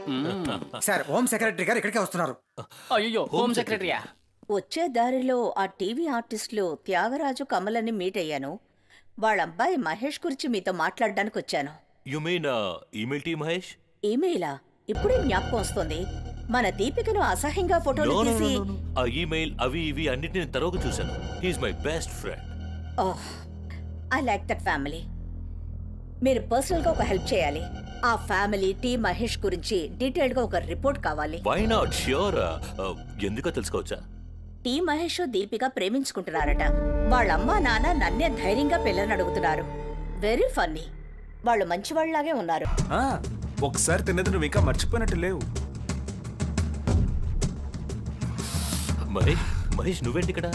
Sir home secretary గారు ఇక్కడికే వస్తున్నారు అయ్యో హోమ్ సెక్రటరీయా వచ్చే దారిలో ఆ టీవీ ఆర్టిస్టులు త్యాగరాజు కమలని మీట్ అయ్యాను వాళ్ళ అబ్బాయి మహేష్ గురించి మీతో మాట్లాడడానికి వచ్చాను you mean email T Mahesh ఈమెయిలా ఇప్పుడే జ్ఞాపకం వస్తుంది మన దీపికను అసహ్యంగా ఫోటోలు No, no, no, తీసి no, no. ఆ ఈమెయిల్ అవి ఇవి అన్నిటిని నేను తరోగా చూశాను he's my best friend oh I like that family మీరు పర్సనల్గా ఒక హెల్ప్ చేయాలి ఆ ఫ్యామిలీ టీ మహేష్ గురించి డీటెయిల్డ్గా ఒక రిపోర్ట్ కావాలి వై నాట్ ష్యూర్ ఎందుకో తెలుసుకోవచ్చా టీ మహేష్ దీపిక ప్రేమించుకుంటున్నారట వాళ్ళ అమ్మా నాన్న నన్నే ధైర్యంగా పిల్లని అడుగుతున్నారు వెరీ ఫన్నీ వాళ్ళు మంచివాళ్లాగే ఉన్నారు ఆ, ఒకసారి తిన్నది నువ్వు ఇంకా మర్చిపోయినట్టు లేవు మహేష్ మహేష్ నువ్వేంటి ఇక్కడ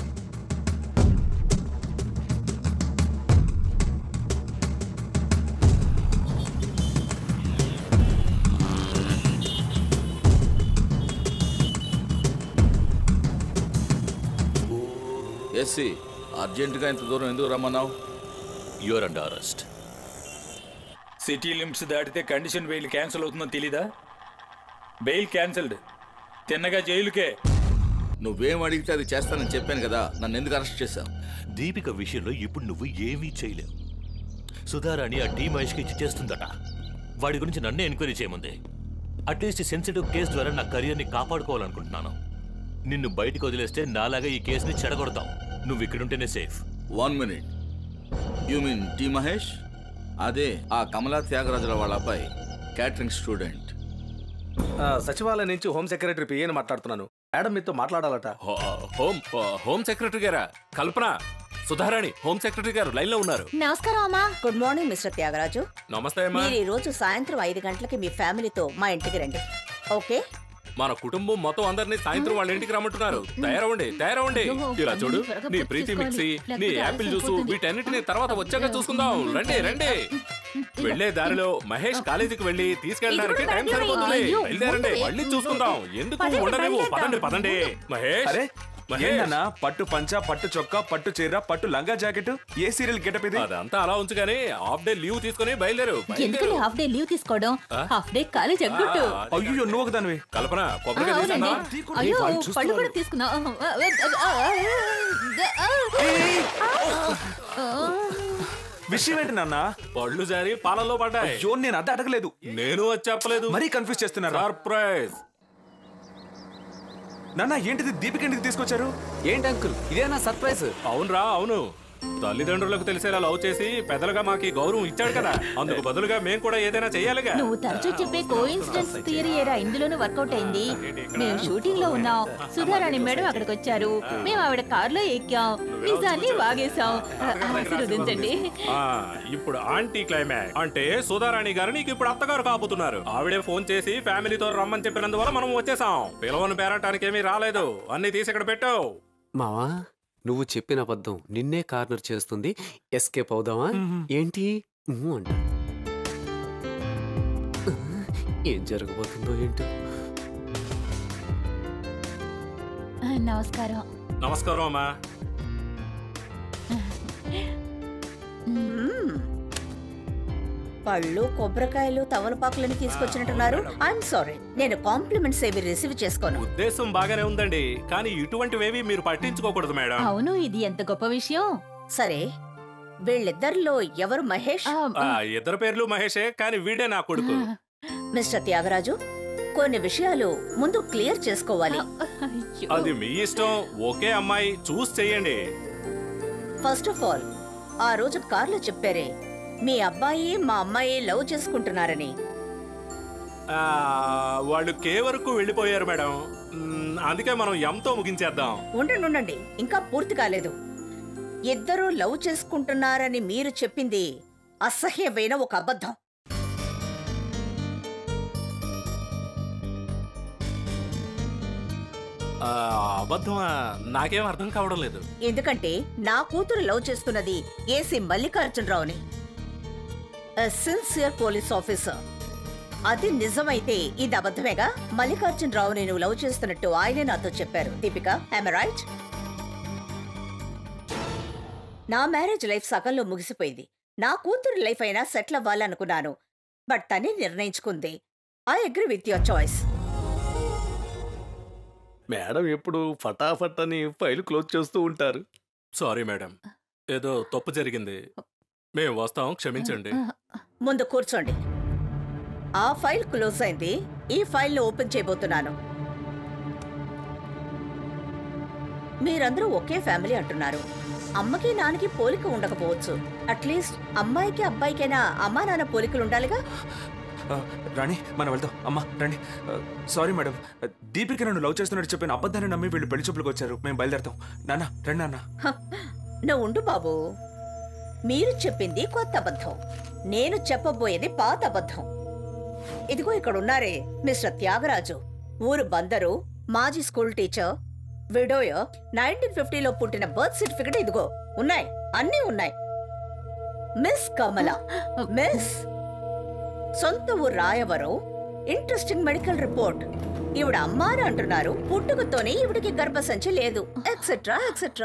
ఎస్సి అర్జెంటుగా ఇంత దూరం ఎందుకు రమ్మన్నావు you're under arrest city limits దాటితే కండిషన్ బెయిల్ క్యాన్సిల్ అవుతుందో తెలీదా బెయిల్ క్యాన్సిల్డ్ తిన్నగా జైలుకే నువ్వేం అడిగితే అది చేస్తానని చెప్పాను కదా నన్ను ఎందుకు అరెస్ట్ చేశావు దీపిక విషయంలో ఇప్పుడు నువ్వు ఏమీ చేయలేవు సుధారాణి ఆ టీ మహేష్కి ఇచ్చి చేస్తుందట వాడి గురించి నన్నే ఎంక్వైరీ చేయమంది అట్లీస్ట్ సెన్సిటివ్ కేసు ద్వారా నా కెరియర్ని కాపాడుకోవాలనుకుంటున్నాను నిన్ను బయటికి వదిలేస్తే నాలాగా ఈ కేసుని చెడగొడతాం నువ్వు ఇక్కడుంటేనే safe one minute you mean T Mahesh అదే ఆ కమలా త్యాగరాజుల వాళ్ళ అబ్బాయి క్యాటరింగ్ స్టూడెంట్ ఆ, సచివాలయం నుంచి హోమ్ సెక్రటరీ పిఏని మాట్లాడుతున్నాను మేడం మీతో మాట్లాడాలట హోమ్ హోమ్ సెక్రటరీ గారా కల్పన సుధారాణి హోమ్ సెక్రటరీ గారు లైన్ లో ఉన్నారు నమస్కారం అమ్మా గుడ్ మార్నింగ్ మిస్టర్ త్యాగరాజు నమస్తే అమ్మా మీరు ఈ రోజు సాయంత్రం ఐదు గంటలకి మీ ఫ్యామిలీతో మా ఇంటికి రండి ఓకే మన కుటుంబం మొత్తం అందరినీ సాయంత్రం వాళ్ళ ఇంటికి రమ్మంటున్నారు తయారవండి తయారవండి ఇలా చూడు నీ ప్రీతి మిక్సీ నీ యాపిల్ జ్యూస్ వీటన్నిటిని తర్వాత వచ్చాక చూసుకుందాం రండి రండి వెళ్లే దారిలో మహేష్ కాలేజీకి వెళ్ళి తీసుకెళ్ళడానికి టైం సరిపోతుంది బయలుదేరండి మళ్ళీ చూసుకుందాం ఎందుకు ఉండలేవు పదండి పదండి మహేష్ అరే మహేష్ ఏంటన్నా పట్టు పంచ పట్టు చొక్కా పట్టు చీర పట్టు లంగా జాకెట్ ఏ సీరియల్ గెటప్ ఇది అదంతా అలా ఉంచు కానీ హాఫ్ డే లీవ్ తీసుకొని బయలుదేరు ఎందుకని హాఫ్ డే లీవ్ తీసుకోవడం హాఫ్ డే కాలేజ్ ఎగ్గొట్టు అయ్యో నువ్వు ఒకదానివి కల్పన కొబ్బరికాయ అవునండి తీసుకున్నా అయ్యో వాళ్ళు పళ్ళు చూస్తున్నారు. కూడా తీసుకున్నా విషయం ఏంటి నాన్న పళ్ళు జారి పాలల్లో పడ్డాయి అయ్యో నేను అది అడగలేదు నేను వచ్చి చెప్పలేదు మరీ కన్ఫ్యూజ్ చేస్తున్నారా సర్ప్రైజ్ నాన్న ఏంటిది దీపిక ఎందుకు తీసుకొచ్చారు ఏంటి అంకుల్ ఇదేనా సర్ప్రైజ్ అవునరా అవును తల్లిదండ్రులకు తెలిసేలా లవ్ చేసి పెద్దలుగా మాకు ఈ గౌరవం ఇచ్చాడు కదా అందుకు బదులుగా మేము కూడా ఏదైనా చెయ్యాలిగా నువ్వు తరచూ చెప్పే కోఇన్సిడెన్స్ థియరీ ఏరా ఇందులోనే వర్కౌట్ అయింది మేము షూటింగ్ లో ఉన్నాం సుధారాణి మేడం అక్కడికి వచ్చారు మేము ఆవిడ కారులో ఎక్కాం నిజాన్ని వాగేశాం ఆశీర్వదించండి ఆ, ఇప్పుడు ఆంటీ క్లైమాక్స్ అంటే సుధారాణి గారు నీకు ఇప్పుడు అత్తగారు కాబోతున్నారు ఆవిడే ఫోన్ చేసి ఫ్యామిలీతో రమ్మని చెప్పినందువల్ల మనం వచ్చేసాం పిలవను పేరటానికి ఏమీ రాలేదు అన్ని తీసి ఇక్కడ పెట్టావు మావా నువ్వు చెప్పిన అబద్ధం నిన్నే కార్నర్ చేస్తుంది ఎస్కేప్ అవుదామా ఏంటి ఊ అంట ఏం జరగబోతుందో ఏంటో నమస్కారం నమస్కారం అమ్మా మ్మ్. పళ్ళు కొబ్బరికాయలు తవలపాకులని తీసుకొచ్చినట్టున్నారు ఐఎమ్ సారీ నేను కాంప్లిమెంట్స్ ఏవి రిసీవ్ చేసుకోను ఉద్దేశం బాగానే ఉందండి కానీ ఇటువంటివేవి మీరు పట్టించుకోకూడదు మేడం అవును ఇది ఎంత గొప్ప విషయం సరే వీళ్ళిద్దరిలో ఎవరు మహేష్ ఆ, ఆ, ఇద్దరు పేర్లు మహేషే కానీ వీడే నా కొడుకు మిస్టర్ త్యాగరాజు కొన్ని విషయాలు ముందు క్లియర్ చేసుకోవాలి అయ్యో. అది మీ ఇష్టం ఒకే అమ్మాయి చూస్ చెయ్యండి ఫస్ట్ ఆఫ్ ఆల్ ఆ రోజు కార్లో చెప్పారే మీ అబ్బాయి మా అమ్మాయి లవ్ చేసుకుంటున్నారని ఆ, వాళ్ళు కే వరకు వెళ్ళిపోయారు మేడం మ్, అందుకే మనం ఎంతో ముగించేద్దాం ఉండండి ఉండండి ఇంకా పూర్తి కాలేదు ఇద్దరూ లవ్ చేసుకుంటున్నారని మీరు చెప్పింది అసహ్యమైన ఒక అబద్ధం ఆ, అబద్ధమా నాకేం అర్థం కావడం లేదు ఎందుకంటే నా కూతురు లవ్ చేస్తున్నది ఏసీ మల్లికార్జునరావుని సిన్సియర్ పోలీస్ ఆఫీసర్ అది నిజమైతే ఇది అబద్ధమేగా మల్లికార్జునరావుని నువ్వు లవ్ చేస్తున్నట్టు ఆయనే నాతో చెప్పారు దీపిక ఐఎమ్ రైట్ నా మ్యారేజ్ లైఫ్ సగంలో ముగిసిపోయింది నా కూతురు లైఫ్ అయినా సెటిల్ అవ్వాలనుకున్నాను బట్ తనే నిర్ణయించుకుంది I agree with your choice madam ఎప్పుడు ఫటాఫట్ అని ఫైల్ క్లోజ్ చేస్తూ ఉంటారు సారీ మేడం ఏదో తప్పు జరిగింది మేము వస్తాం క్షమించండి ముందు కూర్చోండి ఆ ఫైల్ క్లోజ్ అయింది ఈ ఫైల్ ఓపెన్ చేయబోతున్నాను మీరందరూ ఒకే ఫ్యామిలీ అంటున్నారు అమ్మకి నాన్నకి పోలిక ఉండకపోవచ్చు అట్లీస్ట్ అమ్మాయికి అబ్బాయికైనా అమ్మా నాన్న పోలికలు ఉండాలిగా ఆ, రాణి మనం వెళ్దాం అమ్మా రండి ఆ, సారీ మేడం ఆ, దీపిక నన్ను లవ్ చేస్తున్నట్టు చెప్పిన అబద్ధాన్ని నమ్మి వీళ్ళు పెళ్లి చూపులకు వచ్చారు మేము బయలుదేరుతాం నాన్న రండి నాన్న హ, నువ్వు ఉండు బాబు మీరు చెప్పింది కొత్త అబద్ధం నేను చెప్పబోయేది పాత అబద్ధం ఇదిగో ఇక్కడ ఉన్నారే మిస్టర్ త్యాగరాజు ఊరు బందరు మాజీ స్కూల్ టీచర్ విడోయర్ నైన్టీన్ ఫిఫ్టీలో పుట్టిన బర్త్ సర్టిఫికెట్ ఇదిగో ఉన్నాయి అన్నీ ఉన్నాయి మిస్ కమల మిస్ సొంత ఊరు రాయవరం ఇంట్రెస్టింగ్ మెడికల్ రిపోర్ట్ ఈవిడ అమ్మారు అంటున్నారు పుట్టుకతోనే ఈవిడికి గర్భసంచి లేదు ఎక్సెట్రా ఎక్సెట్రా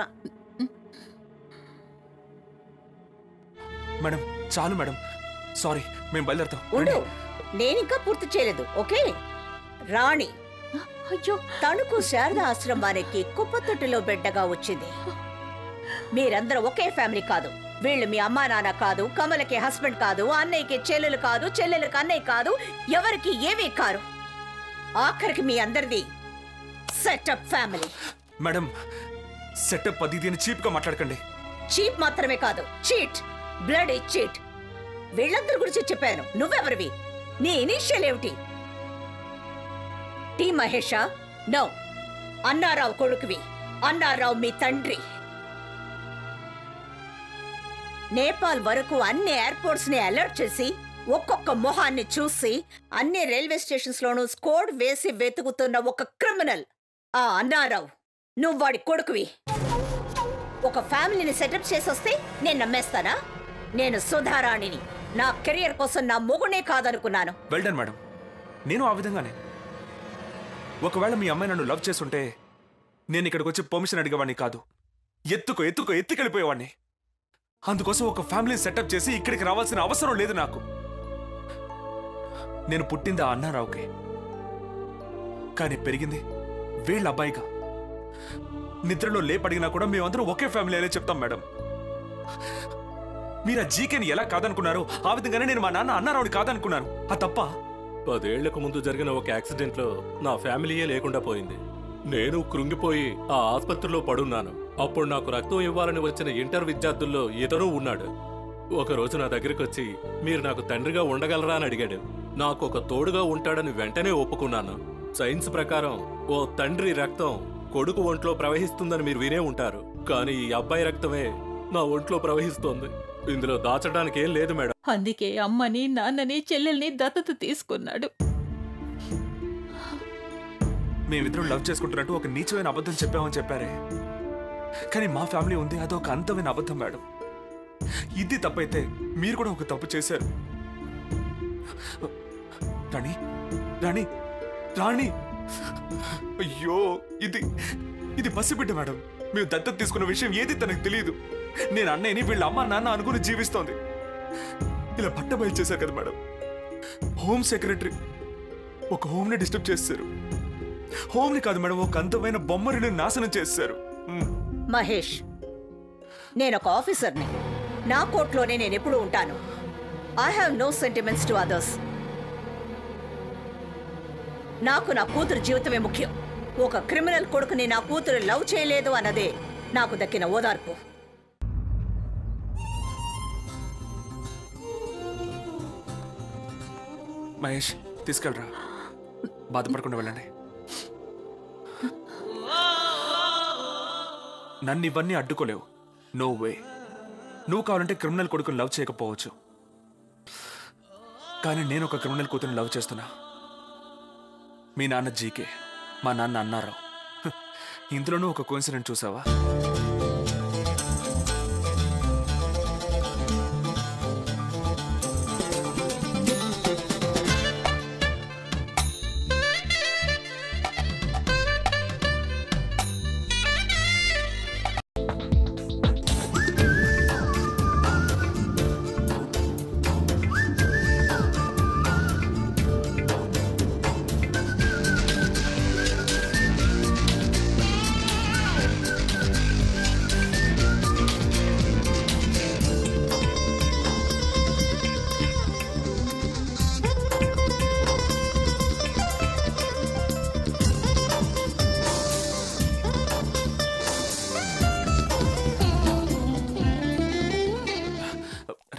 మేడం చాలు మేడం సారీ మేము బయలుదేరుతాం ఉండు నేనింకా పూర్తి చేయలేదు ఓకే రాణి అయ్యో తణుకు శారద ఆశ్రమానికి కుప్పతొట్టిలో బిడ్డగా వచ్చింది మీరందరూ ఒకే ఫ్యామిలీ కాదు వీళ్ళు మీ అమ్మా నాన్న కాదు కమలకి హస్బెండ్ కాదు అన్నయ్యకి చెల్లెలు కాదు చెల్లెలకి అన్నయ్య కాదు ఎవరికి ఏమీ కారు ఆఖరికి మీ అందరిది సెటప్ ఫ్యామిలీ మేడం సెటప్ అది ఇది అని చీప్గా మాట్లాడకండి చీప్ మాత్రమే కాదు చీట్ బ్లడ్ చీట్ వీళ్ళందరి గురించి చెప్పాను నువ్వెవరివి నీ ఇనిషియల్ ఏమిటి టీ మహేషా నో అన్నారావు కొడుకువి అన్నారావు మీ తండ్రి నేపాల్ వరకు అన్ని ఎయిర్పోర్ట్స్ ని అలర్ట్ చేసి ఒక్కొక్క మొహాన్ని చూసి అన్ని రైల్వే స్టేషన్స్ లోనూ స్కోడ్ వేసి వెతుకుతున్న ఒక క్రిమినల్ ఆ అన్నారావు నువ్వు వాడి కొడుకువి ఒక ఫ్యామిలీని సెటప్ చేసొస్తే నేను నమ్మేస్తానా నేను సుధారాణిని నా కెరియర్ కోసం నా మొగునే కాదనుకున్నాను వెల్డన్ మేడం నేను ఆ విధంగానే ఒకవేళ మీ అమ్మాయి నన్ను లవ్ చేస్తుంటే నేను ఇక్కడికి వచ్చి పర్మిషన్ అడిగేవాడిని కాదు ఎత్తుకో ఎత్తుకో ఎత్తుకెళ్ళిపోయేవాడిని అందుకోసం ఒక ఫ్యామిలీ సెటప్ చేసి ఇక్కడికి రావాల్సిన అవసరం లేదు నాకు నేను పుట్టింది ఆ అన్నారావుకి కానీ పెరిగింది వీళ్ళ అబ్బాయిగా నిద్రలో లేపడిగినా కూడా మేమందరం ఒకే ఫ్యామిలీ అనే చెప్తాం మేడం మీరు ఆ జీకేని ఎలా కాదనుకున్నారో ఆ విధంగానే నేను మా నాన్న అన్నారావుని కాదనుకున్నాను ఆ తప్ప పదేళ్లకు ముందు జరిగిన ఒక యాక్సిడెంట్ లో నా ఫ్యామిలీయే లేకుండా పోయింది నేను కృంగిపోయి ఆ ఆసుపత్రిలో పడున్నాను అప్పుడు నాకు రక్తం ఇవ్వాలని వచ్చిన ఇంటర్ విద్యార్థుల్లో ఇతను ఉన్నాడు ఒక రోజు నా దగ్గరికి వచ్చి మీరు నాకు తండ్రిగా ఉండగలరా అని అడిగాడు నాకు ఒక తోడుగా ఉంటాడని వెంటనే ఒప్పుకున్నాను సైన్స్ ప్రకారం ఓ తండ్రి రక్తం కొడుకు ఒంట్లో ప్రవహిస్తుందని మీరు వినే ఉంటారు కానీ ఈ అబ్బాయి రక్తమే నా ఒంట్లో ప్రవహిస్తోంది ఇందులో దాచడానికి ఏం లేదు మేడం అందుకే అమ్మని నాన్నని చెల్లెల్ని దత్తత తీసుకున్నాడు మేమిద్దరం లవ్ చేసుకుంటున్నట్టు ఒక నీచమైన అబద్ధం చెప్పామని చెప్పారే కానీ మా ఫ్యామిలీ ఉంది అదొక అంతమైన అబద్ధం మేడం ఇది తప్పైతే మీరు కూడా ఒక తప్పు చేశారు రాణి రాణి రాణి అయ్యో ఇది ఇది పసిబిడ్డ మేడం మేము దత్తత తీసుకున్న విషయం ఏది తనకు తెలియదు నేను అన్నయ్యని వీళ్ళ అమ్మ నాన్న అనుకుని జీవిస్తోంది ఇలా పట్ట బయలు చేశారు కదా మేడం హోమ్ సెక్రటరీ ఒక హోమ్ని డిస్టర్బ్ చేశారు హోమ్ని కాదు మేడం ఒక అందమైన బొమ్మరిని నాశనం చేశారు మ్. మహేష్ నేను ఒక ఆఫీసర్ని నా కోర్టులోనే నేను ఎప్పుడు ఉంటాను I have no sentiments to others నాకు నా కూతురు జీవితమే ముఖ్యం ఒక క్రిమినల్ కొడుకుని నా కూతురు లవ్ చేయలేదు అన్నదే నాకు దక్కిన ఓదార్పు మహేష్ తీసుకెళ్ళరా బాధపడకుండా వెళ్ళండి నన్ను ఇవన్నీ అడ్డుకోలేవు నో వే నువ్వు కావాలంటే క్రిమినల్ కొడుకుని లవ్ చేయకపోవచ్చు కానీ నేను ఒక క్రిమినల్ కూతురుని లవ్ చేస్తున్నా మీ నాన్న జీకే మా నాన్న అన్నారావు హ్, ఇందులోనూ ఒక కోన్సిడెంట్ చూసావా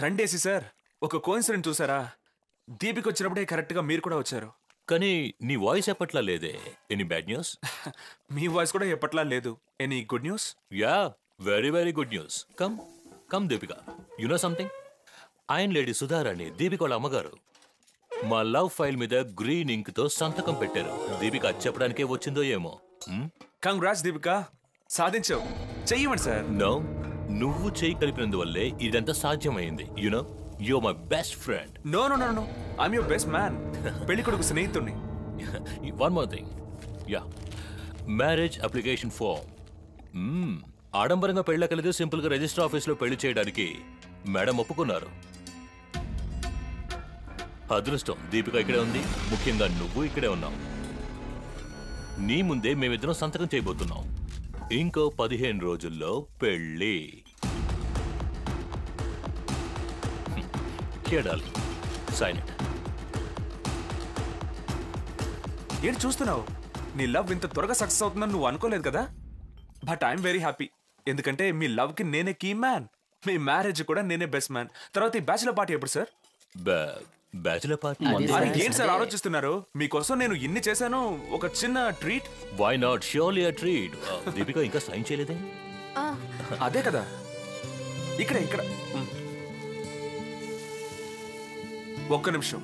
ఫ్రెండ్ ఏసి సార్ ఒక కోఇన్సిడెంట్ చూసారా దీపిక వచ్చినప్పుడే కరెక్ట్గా మీరు కూడా వచ్చారు కానీ నీ వాయిస్ ఎప్పట్లా లేదే ఎనీ బ్యాడ్ న్యూస్ మీ వాయిస్ కూడా ఎప్పట్లా లేదు any good news yeah very very good news come come Deepika you know something ఆయన లేడీ సుధారాణి దీపిక వాళ్ళ అమ్మగారు మా లవ్ ఫైల్ మీద గ్రీన్ ఇంక్ తో సంతకం పెట్టారు దీపిక అది చెప్పడానికే వచ్చిందో ఏమో కంగ్రాట్స్ దీపిక సాధించావు చెయ్యమండి సార్ నో నువ్వు చేయి కలిపినందువల్లే ఇదంతా సాధ్యమైంది you know you my best friend no no no no I'm your best man పెళ్లి కొడుకు స్నేహితుడిని one more thing yeah marriage application form ఆడంబరంగా పెళ్ళకలేదు సింపుల్ గా రిజిస్టర్ ఆఫీస్ లో పెళ్లి చేయడానికి మేడం ఒప్పుకున్నారు అదృష్టం దీపిక ఇక్కడే ఉంది ముఖ్యంగా నువ్వు ఇక్కడే ఉన్నావు నీ ముందే మేమిద్దరం సంతకం చేయబోతున్నాం ఇంకో పదిహేను రోజుల్లో పెళ్ళి కేడాలి సైన్ ఇట్ ఏంటి చూస్తున్నావు నీ లవ్ ఇంత త్వరగా సక్సెస్ అవుతుందని నువ్వు అనుకోలేదు కదా బట్ ఐఎమ్ వెరీ హ్యాపీ ఎందుకంటే మీ లవ్ కి నేనే కీ మ్యాన్ మీ మ్యారేజ్ కూడా నేనే బెస్ట్ మ్యాన్ తర్వాత ఈ బ్యాచులర్ పార్టీ ఎప్పుడు సార్ బ్యాచులర్ పార్టీ అరే ఏంటి సార్ ఆలోచిస్తున్నారు మీకోసం నేను ఇన్ని చేశాను ఒక చిన్న treat why not surely a treat Deepika ఇంకా సైన్ చేయలేదే అదే కదా ఇక్కడ ఇక్కడ మ్. ఒక్క నిమిషం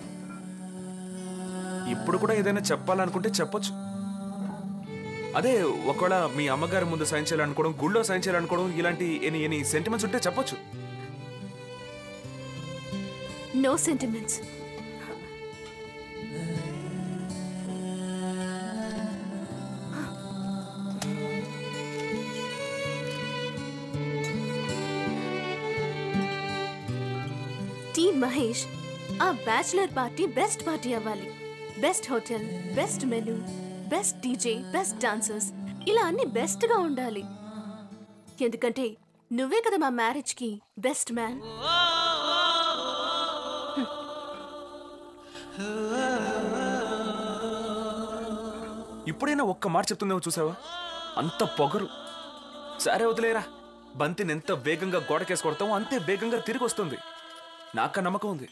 ఇప్పుడు కూడా ఏదైనా చెప్పాలనుకుంటే చెప్పొచ్చు అదే ఒకవేళ మీ అమ్మగారి ముందు సైన్ చేయాలనుకోవడం గుళ్ళో సైన్ చేయాలనుకోవడం ఇలాంటి ఎనీ ఎనీ సెంటిమెంట్స్ ఉంటే చెప్పొచ్చు నో సెంటిమెంట్స్ టీ మహేష్ ఆ బ్యాచులర్ పార్టీ బెస్ట్ పార్టీ అవ్వాలి best hotel best menu best DJ best dancers ఇలా అన్ని బెస్ట్ గా ఉండాలి ఎందుకంటే నువ్వే కదా మా మ్యారేజ్ కి బెస్ట్ మ్యాన్ ఇప్పుడైనా ఒక్క మాట చెప్తుందేమో చూసావా అంత పొగరు సరే వదిలేరా బంతిని ఎంత వేగంగా గోడకేసి కొడతామో అంతే వేగంగా తిరిగి వస్తుంది నాక నమ్మకం ఉంది